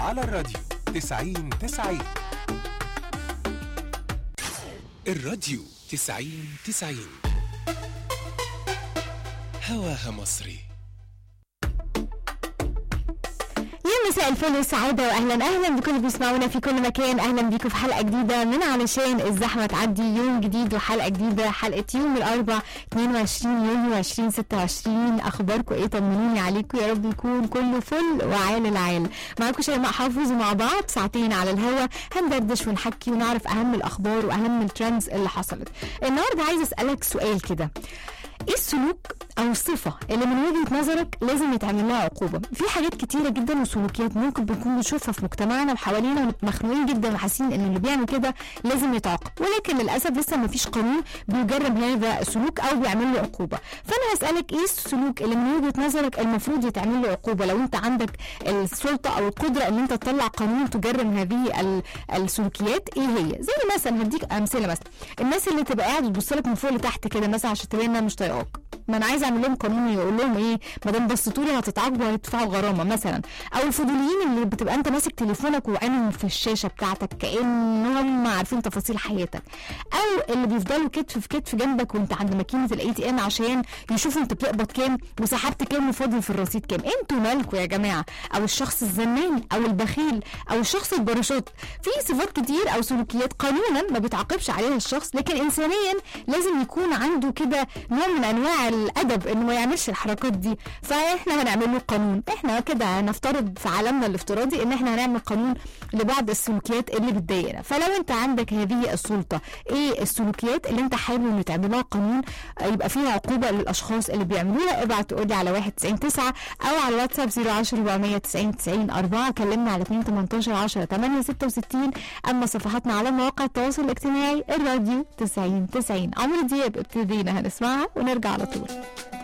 على الراديو 90 90 الراديو 90 90 هواها مصري يا مساء الفل والسعادة وأهلا أهلا بكل اللي بيسمعونا في كل مكان أهلا بيكم في حلقة جديدة من علشان الزحمة تعدي يوم جديد وحلقة جديدة حلقة يوم الأربع 22 يونيو 2026 أخباركم إيه طمنوني عليكم يا رب يكون كله فل وعال العال معاكم شيماء حافظ ومع بعض ساعتين على الهوا هندردش ونحكي ونعرف أهم الأخبار وأهم الترندز اللي حصلت النهاردة عايزة أسألك سؤال كده ايه السلوك او الصفه اللي من وجهه نظرك لازم يتعمل لها عقوبه في حاجات كتيره جدا وسلوكيات ممكن بنكون بنشوفها في مجتمعنا وحوالينا ونبقى مخنوقين جدا وحاسين ان اللي بيعمل كده لازم يتعاقب ولكن للاسف لسه ما فيش قانون بيجرم هذا السلوك او بيعمل له عقوبه فانا هسالك ايه السلوك اللي من وجهه نظرك المفروض يتعمل له عقوبه لو انت عندك السلطه او القدره ان انت تطلع قانون تجرم هذه ال- السلوكيات ايه هي زي مثلا هديك امثله مثلا الناس اللي تبقى قاعد تبص لك من فوق لتحت كده مثلا عشان تبين انها مش طايقاك ما انا عايز اعمل لهم قانون يقول لهم ايه ما دام بصيتوا لي هتتعاقبوا وهتدفعوا غرامه مثلا او الفضوليين اللي بتبقى انت ماسك تليفونك وعينهم في الشاشه بتاعتك كانهم عارفين تفاصيل حياتك او اللي بيفضلوا كتف في كتف جنبك وانت عند ماكينه الاي تي ام عشان يشوفوا انت بتقبض كام وسحبت كام وفاضل في الرصيد كام انتوا مالكوا يا جماعه او الشخص الزنان او البخيل او الشخص الباراشوت في صفات كتير او سلوكيات قانونا ما بيتعاقبش عليها الشخص لكن انسانيا لازم يكون عنده كده نوع من انواع الادب انه ما يعملش الحركات دي فاحنا هنعمل له قانون احنا كده هنفترض في عالمنا الافتراضي ان احنا هنعمل قانون لبعض السلوكيات اللي بتضايقنا فلو انت عندك هذه السلطه ايه السلوكيات اللي انت حابب ان تعمل لها قانون آه، يبقى فيها عقوبه للاشخاص اللي بيعملوها ابعت تقول لي على 199 او على الواتساب 010 490 90 4 كلمنا على 2 18 10 8 66 اما صفحاتنا على مواقع التواصل الاجتماعي الراديو 90 90 عمرو دياب ابتدينا هنسمعها ونرجع على طول